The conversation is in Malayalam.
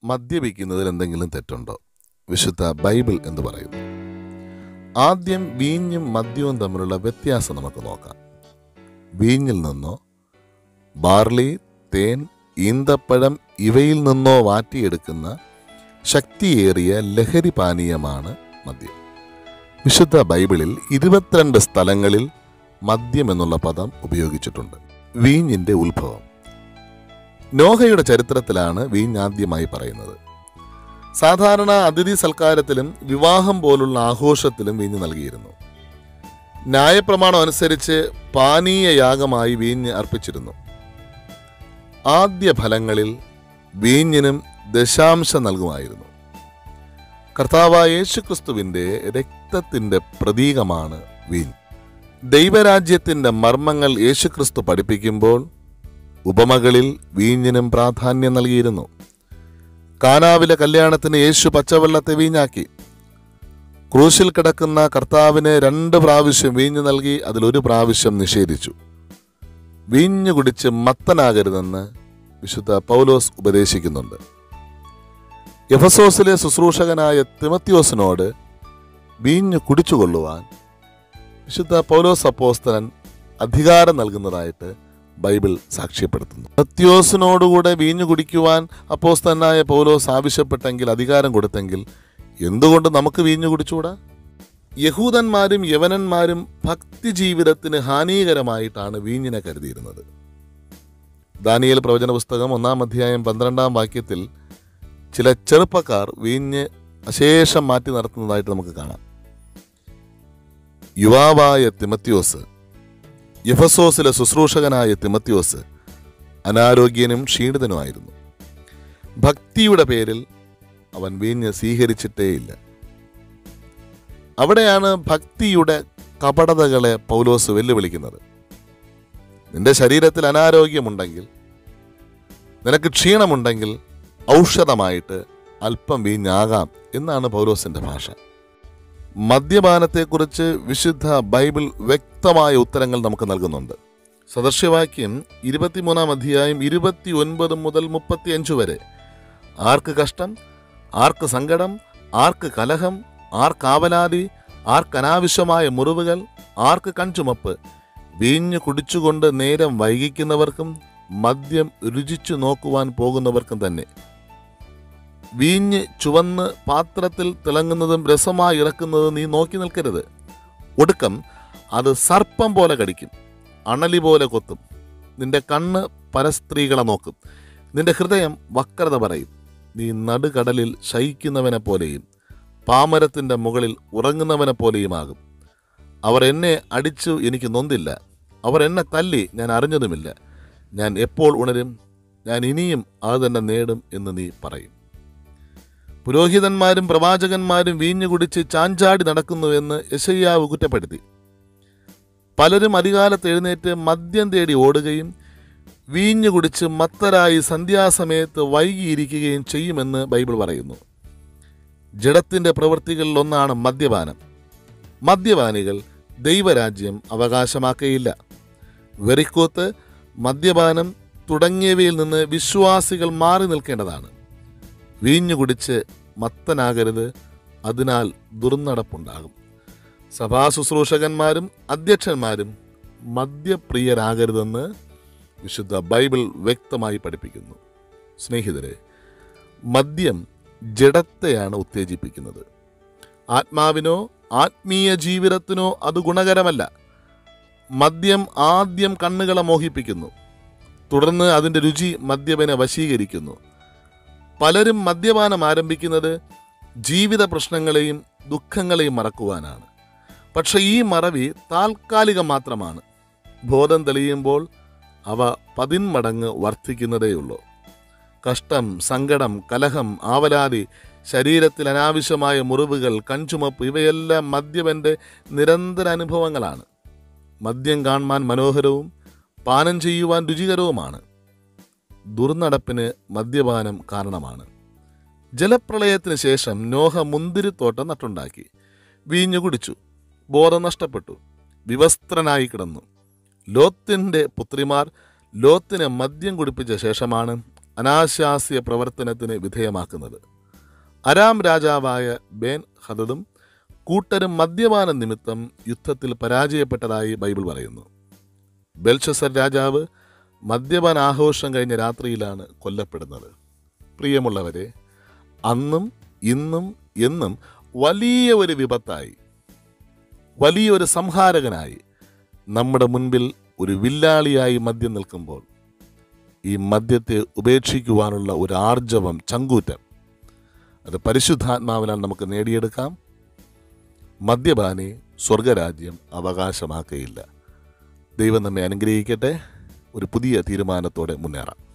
മദ്യപിക്കുന്നതിൽ എന്തെങ്കിലും തെറ്റുണ്ടോ വിശുദ്ധ ബൈബിൾ എന്ന് പറയുന്നു ആദ്യം വീഞ്ഞും മദ്യവും തമ്മിലുള്ള വ്യത്യാസം നമുക്ക് നോക്കാം വീഞ്ഞിൽ നിന്നോ ബാർലി തേൻ ഈന്തപ്പഴം ഇവയിൽ നിന്നോ വാറ്റിയെടുക്കുന്ന ശക്തിയേറിയ ലഹരി പാനീയമാണ് മദ്യം വിശുദ്ധ ബൈബിളിൽ ഇരുപത്തിരണ്ട് സ്ഥലങ്ങളിൽ മദ്യം എന്നുള്ള പദം ഉപയോഗിച്ചിട്ടുണ്ട് വീഞ്ഞിന്റെ ഉത്ഭവം നോഹയുടെ ചരിത്രത്തിലാണ് വീഞ്ഞ് ആദ്യമായി പറയുന്നത് സാധാരണ അതിഥി സൽക്കാരത്തിലും വിവാഹം പോലുള്ള ആഘോഷത്തിലും വീഞ്ഞ് നൽകിയിരുന്നു ന്യായപ്രമാണം അനുസരിച്ച് പാനീയ യാഗമായി വീഞ്ഞ് അർപ്പിച്ചിരുന്നു ആദ്യ ഫലങ്ങളിൽ വീഞ്ഞിനും ദശാംശം നൽകുമായിരുന്നു കർത്താവായ യേശുക്രിസ്തുവിൻ്റെ രക്തത്തിൻ്റെ പ്രതീകമാണ് വീഞ്ഞ് ദൈവരാജ്യത്തിൻ്റെ മർമ്മങ്ങൾ യേശുക്രിസ്തു പഠിപ്പിക്കുമ്പോൾ ഉപമകളിൽ വീഞ്ഞിനും പ്രാധാന്യം നൽകിയിരുന്നു കാനാവിലെ കല്യാണത്തിന് യേശു പച്ചവെള്ളത്തെ വീഞ്ഞാക്കി ക്രൂശിൽ കിടക്കുന്ന കർത്താവിന് രണ്ട് പ്രാവശ്യം വീഞ്ഞു നൽകി അതിലൊരു പ്രാവശ്യം നിഷേധിച്ചു വീഞ്ഞു കുടിച്ച് മത്തനാകരുതെന്ന് വിശുദ്ധ പൗലോസ് ഉപദേശിക്കുന്നുണ്ട് എഫസോസിലെ ശുശ്രൂഷകനായ തിമത്യോസിനോട് വീഞ്ഞു കുടിച്ചുകൊള്ളുവാൻ വിശുദ്ധ പൗലോസ് അപ്പോസ്തലൻ അധികാരം നൽകുന്നതായിട്ട് ബൈബിൾ സാക്ഷ്യപ്പെടുത്തുന്നു തിമത്യോസിനോടുകൂടെ വീഞ്ഞു കുടിക്കുവാൻ അപ്പോസ്തലനായ പൗലോസ് ആവശ്യപ്പെട്ടെങ്കിൽ അധികാരം കൊടുത്തെങ്കിൽ എന്തുകൊണ്ട് നമുക്ക് വീഞ്ഞു കുടിച്ചുകൂടാ യഹൂദന്മാരും യവനന്മാരും ഭക്തി ജീവിതത്തിന് ഹാനികരമായിട്ടാണ് വീഞ്ഞിനെ കരുതിയിരുന്നത് ദാനിയേൽ പ്രവചന പുസ്തകം ഒന്നാം അധ്യായം പന്ത്രണ്ടാം വാക്യത്തിൽ ചില ചെറുപ്പക്കാർ വീഞ്ഞ് അശേഷം മാറ്റി നടത്തുന്നതായിട്ട് നമുക്ക് കാണാം യുവാവായ തിമത്യോസ് യഫസോസിലെ ശുശ്രൂഷകനായ തിമത്യോസ് അനാരോഗ്യനും ക്ഷീണിതനുമായിരുന്നു ഭക്തിയുടെ പേരിൽ അവൻ വീഞ്ഞ് സ്വീകരിച്ചിട്ടേയില്ല അവിടെയാണ് ഭക്തിയുടെ കപടതകളെ പൗലോസ് വെല്ലുവിളിക്കുന്നത് നിന്റെ ശരീരത്തിൽ അനാരോഗ്യമുണ്ടെങ്കിൽ നിനക്ക് ക്ഷീണമുണ്ടെങ്കിൽ ഔഷധമായിട്ട് അല്പം വീഞ്ഞാകാം എന്നാണ് പൗലോസിന്റെ ഭാഷ മദ്യപാനത്തെക്കുറിച്ച് വിശുദ്ധ ബൈബിൾ വ്യക്തമായ ഉത്തരങ്ങൾ നമുക്ക് നൽകുന്നുണ്ട് സദൃശ്യവാക്യം ഇരുപത്തിമൂന്നാം അധ്യായം ഇരുപത്തി ഒൻപത് മുതൽ മുപ്പത്തിയഞ്ച് വരെ ആർക്ക് കഷ്ടം ആർക്ക് സങ്കടം ആർക്ക് കലഹം ആർക്കാവലാതി ആർക്കനാവശ്യമായ മുറിവുകൾ ആർക്ക് കൺചുമപ്പ് വീഞ്ഞു കുടിച്ചുകൊണ്ട് നേരം വൈകിക്കുന്നവർക്കും മദ്യം രുചിച്ചു നോക്കുവാൻ പോകുന്നവർക്കും തന്നെ വീഞ്ഞ് ചുവന്ന് പാത്രത്തിൽ തിളങ്ങുന്നതും രസമായി ഇറക്കുന്നതും നീ നോക്കി നിൽക്കരുത് ഒടുക്കം അത് സർപ്പം പോലെ കടിക്കും അണലി പോലെ കൊത്തും നിന്റെ കണ്ണ് പരസ്ത്രീകളെ നോക്കും നിന്റെ ഹൃദയം വക്രത പറയും നീ നടുകടലിൽ ശയിക്കുന്നവനെ പോലെയും പാമരത്തിൻ്റെ മുകളിൽ ഉറങ്ങുന്നവനെ പോലെയുമാകും അവർ എന്നെ അടിച്ചു എനിക്ക് നൊന്തില്ല അവർ എന്നെ തല്ലി ഞാൻ അറിഞ്ഞതുമില്ല ഞാൻ എപ്പോൾ ഉണരും ഞാൻ ഇനിയും അത് തന്നെ നേടും എന്ന് നീ പറയും പുരോഹിതന്മാരും പ്രവാചകന്മാരും വീഞ്ഞു കുടിച്ച് ചാഞ്ചാടി നടക്കുന്നുവെന്ന് യശയ്യാവ് കുറ്റപ്പെടുത്തി പലരും അധികാലത്ത് എഴുന്നേറ്റ് മദ്യം തേടി ഓടുകയും വീഞ്ഞു കുടിച്ച് മത്തരായി സന്ധ്യാസമയത്ത് വൈകിയിരിക്കുകയും ചെയ്യുമെന്ന് ബൈബിൾ പറയുന്നു ജഡത്തിൻ്റെ പ്രവൃത്തികളിൽ ഒന്നാണ് മദ്യപാനം മദ്യപാനികൾ ദൈവരാജ്യം അവകാശമാക്കുകയില്ല വെറിക്കൂത്ത് മദ്യപാനം തുടങ്ങിയവയിൽ നിന്ന് വിശ്വാസികൾ മാറി നിൽക്കേണ്ടതാണ് വീഞ്ഞു കുടിച്ച് മത്തനാകരുത് അതിനാൽ ദുർനടപ്പുണ്ടാകും സഭാ ശുശ്രൂഷകന്മാരും അധ്യക്ഷന്മാരും മദ്യപ്രിയരാകരുതെന്ന് വിശുദ്ധ ബൈബിൾ വ്യക്തമായി പഠിപ്പിക്കുന്നു സ്നേഹിതരെ മദ്യം ജഡത്തെയാണ് ഉത്തേജിപ്പിക്കുന്നത് ആത്മാവിനോ ആത്മീയ ജീവിതത്തിനോ അത് ഗുണകരമല്ല മദ്യം ആദ്യം കണ്ണുകളെ മോഹിപ്പിക്കുന്നു തുടർന്ന് അതിൻ്റെ രുചി മദ്യപനെ വശീകരിക്കുന്നു പലരും മദ്യപാനം ആരംഭിക്കുന്നത് ജീവിത പ്രശ്നങ്ങളെയും ദുഃഖങ്ങളെയും മറക്കുവാനാണ് പക്ഷെ ഈ മറവി താൽക്കാലികം മാത്രമാണ് ബോധം തെളിയുമ്പോൾ അവ പതിന്മടങ്ങ് വർദ്ധിക്കുന്നതേയുള്ളൂ കഷ്ടം സങ്കടം കലഹം ആവലാതി ശരീരത്തിൽ അനാവശ്യമായ മുറിവുകൾ കൺചുമപ്പ് ഇവയെല്ലാം മദ്യപൻ്റെ നിരന്തര അനുഭവങ്ങളാണ് മദ്യം കാണുവാൻ മനോഹരവും പാനം ചെയ്യുവാൻ രുചികരവുമാണ് ദുർനടപ്പിന് മദ്യപാനം കാരണമാണ് ജലപ്രളയത്തിന് ശേഷം നോഹ മുന്തിരിത്തോട്ടം നട്ടുണ്ടാക്കി വീഞ്ഞു കുടിച്ചു ബോധം നഷ്ടപ്പെട്ടു വിവസ്ത്രനായി കിടന്നു ലോത്തിൻ്റെ പുത്രിമാർ ലോത്തിനെ മദ്യം കുടിപ്പിച്ച ശേഷമാണ് അനാശാസ്യ പ്രവർത്തനത്തിന് വിധേയമാക്കുന്നത് അരാം രാജാവായ ബേൻ ഹദദും കൂട്ടരും മദ്യപാന നിമിത്തം യുദ്ധത്തിൽ പരാജയപ്പെട്ടതായി ബൈബിൾ പറയുന്നു ബെൽഷസർ രാജാവ് മദ്യപാന ആഘോഷം കഴിഞ്ഞ രാത്രിയിലാണ് കൊല്ലപ്പെടുന്നത് പ്രിയമുള്ളവരെ അന്നും ഇന്നും എന്നും വലിയ ഒരു വിപത്തായി വലിയൊരു സംഹാരകനായി നമ്മുടെ മുൻപിൽ ഒരു വില്ലാളിയായി മദ്യം നിൽക്കുമ്പോൾ ഈ മദ്യത്തെ ഉപേക്ഷിക്കുവാനുള്ള ഒരു ആർജവം ചങ്കൂറ്റം അത് പരിശുദ്ധാത്മാവിനാൽ നമുക്ക് നേടിയെടുക്കാം മദ്യപാനി സ്വർഗരാജ്യം അവകാശമാക്കുകയില്ല ദൈവം നമ്മെ അനുഗ്രഹിക്കട്ടെ ഒരു പുതിയ തീരുമാനത്തോടെ മുന്നേറാം